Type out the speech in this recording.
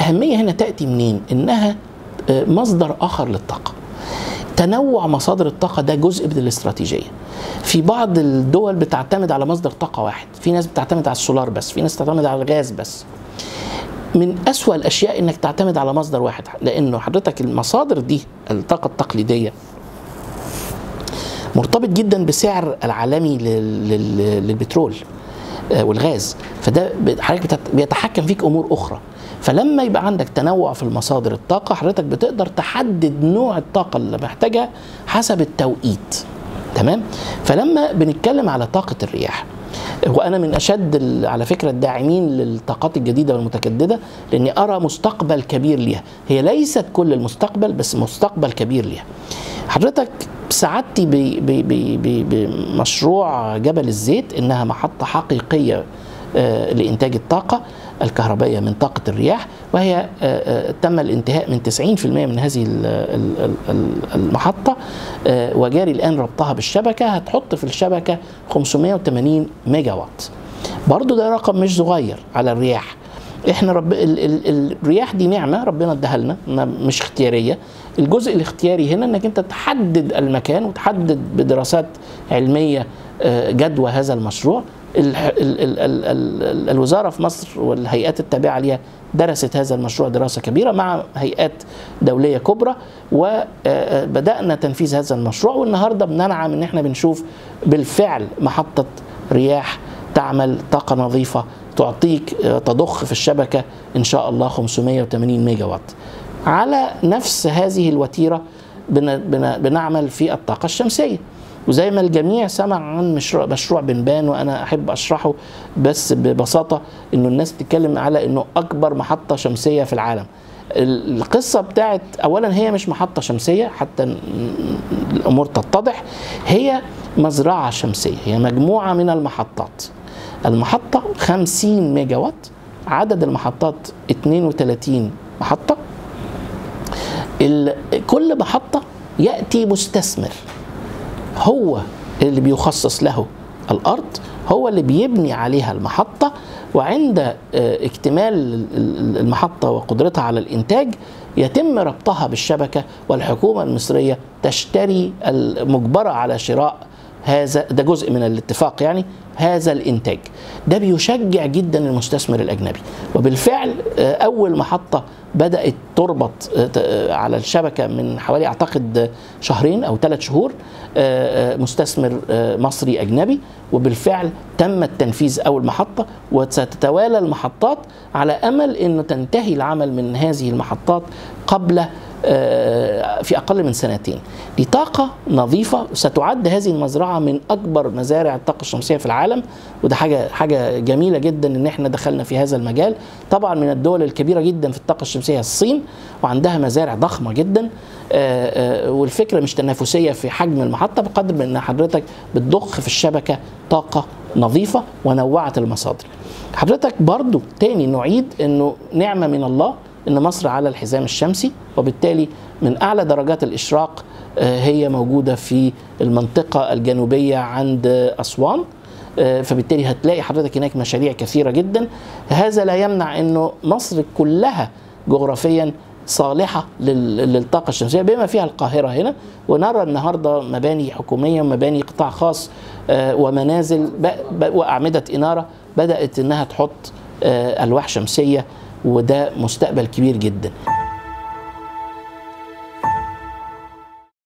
الاهميه هنا تاتي منين انها آه، مصدر اخر للطاقه تنوع مصادر الطاقة ده جزء من الاستراتيجية. في بعض الدول بتعتمد على مصدر طاقة واحد، في ناس بتعتمد على السولار بس، في ناس بتعتمد على الغاز بس. من أسوأ الأشياء إنك تعتمد على مصدر واحد، لأنه حضرتك المصادر دي الطاقة التقليدية مرتبط جدا بسعر العالمي لل- لل- للبترول آه، والغاز فده ب- حضرتك بتت- بيتحكم فيك امور اخرى فلما يبقى عندك تنوع في المصادر الطاقه حضرتك بتقدر تحدد نوع الطاقه اللي محتاجها حسب التوقيت تمام فلما بنتكلم على طاقه الرياح وانا من اشد ال- على فكره الداعمين للطاقات الجديده والمتجدده لاني ارى مستقبل كبير ليها هي ليست كل المستقبل بس مستقبل كبير ليها حضرتك سعادتي ب- ب- ب- ب- بمشروع جبل الزيت انها محطه حقيقيه آه، لانتاج الطاقه الكهربائيه من طاقه الرياح وهي آه، آه، تم الانتهاء من 90% من هذه ال- ال- ال- ال- المحطه آه، وجاري الان ربطها بالشبكه هتحط في الشبكه 580 ميجا وات برضو ده رقم مش صغير على الرياح احنا رب ال ال الرياح دي نعمه ربنا اداها لنا ما- مش اختياريه الجزء الاختياري هنا انك انت تحدد المكان وتحدد بدراسات علميه آه، جدوى هذا المشروع ال ال ال ال ال الوزاره في مصر والهيئات التابعه ليها درست هذا المشروع دراسه كبيره مع هيئات دوليه كبرى وبدانا تنفيذ هذا المشروع والنهارده بننعم ان احنا بنشوف بالفعل محطه رياح تعمل طاقه نظيفه تعطيك آه، تضخ في الشبكه ان شاء الله 580 ميجا وات على نفس هذه الوتيره بن بن بنعمل في الطاقه الشمسيه وزي ما الجميع سمع عن مشروع مشروع بنبان وانا احب اشرحه بس ببساطه انه الناس بتتكلم على انه اكبر محطه شمسيه في العالم ال- القصه بتاعت اولا هي مش محطه شمسيه حتى ن- الامور تتضح هي مزرعه شمسيه هي مجموعه من المحطات المحطه 50 ميجا وات عدد المحطات 32 محطه ال- كل محطه ياتي مستثمر هو اللي بيخصص له الارض هو اللي بيبني عليها المحطه وعند آه، اكتمال ال- ال- المحطه وقدرتها على الانتاج يتم ربطها بالشبكه والحكومه المصريه تشتري المجبره على شراء هذا ده جزء من الاتفاق يعني هذا الانتاج ده بيشجع جدا المستثمر الاجنبي وبالفعل آه، اول محطه بدات تربط آه، ت- آه، على الشبكه من حوالي اعتقد آه، شهرين او ثلاث شهور آه، آه، مستثمر آه، مصري اجنبي وبالفعل تم التنفيذ اول محطه وستتوالى المحطات على امل انه تنتهي العمل من هذه المحطات قبل آه، في اقل من سنتين دي طاقه نظيفه ستعد هذه المزرعه من اكبر مزارع الطاقه الشمسيه في العالم وده حاجه حاجه جميله جدا ان احنا دخلنا في هذا المجال طبعا من الدول الكبيره جدا في الطاقه الشمسيه الصين وعندها مزارع ضخمه جدا آه، آه، والفكره مش تنافسيه في حجم المحطه بقدر من ان حضرتك بتضخ في الشبكه طاقه نظيفه ونوعه المصادر حضرتك برضو تاني نعيد انه نعمه من الله ان مصر على الحزام الشمسي وبالتالي من اعلى درجات الاشراق آه، هي موجوده في المنطقه الجنوبيه عند اسوان آه، فبالتالي هتلاقي حضرتك هناك مشاريع كثيره جدا هذا لا يمنع انه مصر كلها جغرافيا صالحه لل- للطاقه الشمسيه بما فيها القاهره هنا ونرى النهارده مباني حكوميه ومباني قطاع خاص آه، ومنازل ب- ب- واعمده اناره بدات انها تحط آه، الواح شمسيه وده مستقبل كبير جدا